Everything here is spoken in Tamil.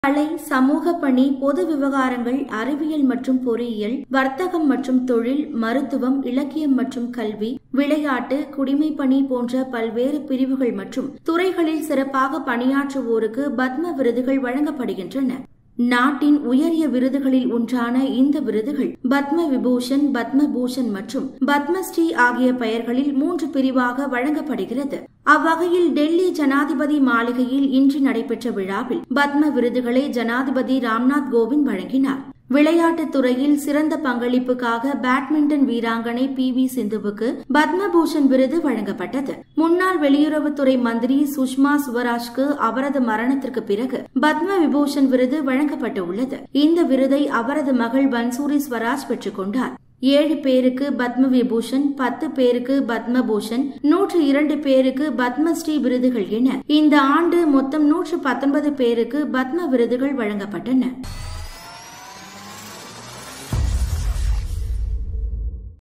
கலை சமூக பணி பொது விவகாரங்கள் அறிவியல் மற்றும் பொறியியல் வர்த்தகம் மற்றும் தொழில் மருத்துவம் இலக்கியம் மற்றும் கல்வி விளையாட்டு குடிமைப் பணி போன்ற பல்வேறு பிரிவுகள் மற்றும் துறைகளில் சிறப்பாக பணியாற்றுவோருக்கு பத்ம விருதுகள் வழங்கப்படுகின்றன நாட்டின் உயரிய விருதுகளில் ஒன்றான இந்த விருதுகள் பத்ம விபூஷன் பத்ம பூஷன் மற்றும் பத்மஸ்ரீ ஆகிய பெயர்களில் மூன்று பிரிவாக வழங்கப்படுகிறது அவ்வகையில் டெல்லி ஜனாதிபதி மாளிகையில் இன்று நடைபெற்ற விழாவில் பத்ம விருதுகளை ஜனாதிபதி ராம்நாத் கோவிந்த் வழங்கினார் விளையாட்டுத் துறையில் சிறந்த பங்களிப்புக்காக பேட்மிண்டன் வீராங்கனை பி வி சிந்துவுக்கு பத்மபூஷன் விருது வழங்கப்பட்டது முன்னாள் வெளியுறவுத்துறை மந்திரி சுஷ்மா சுவராஜ்க்கு அவரது மரணத்திற்கு பிறகு பத்ம விபூஷன் விருது வழங்கப்பட்டு உள்ளது இந்த விருதை அவரது மகள் பன்சூரி ஸ்வராஜ் பெற்றுக் கொண்டார் ஏழு பேருக்கு பத்ம விபூஷன் பத்து பேருக்கு பத்மபூஷன் நூற்று இரண்டு பேருக்கு பத்மஸ்ரீ விருதுகள் என இந்த ஆண்டு மொத்தம் நூற்று பத்தொன்பது பேருக்கு பத்ம விருதுகள் வழங்கப்பட்டன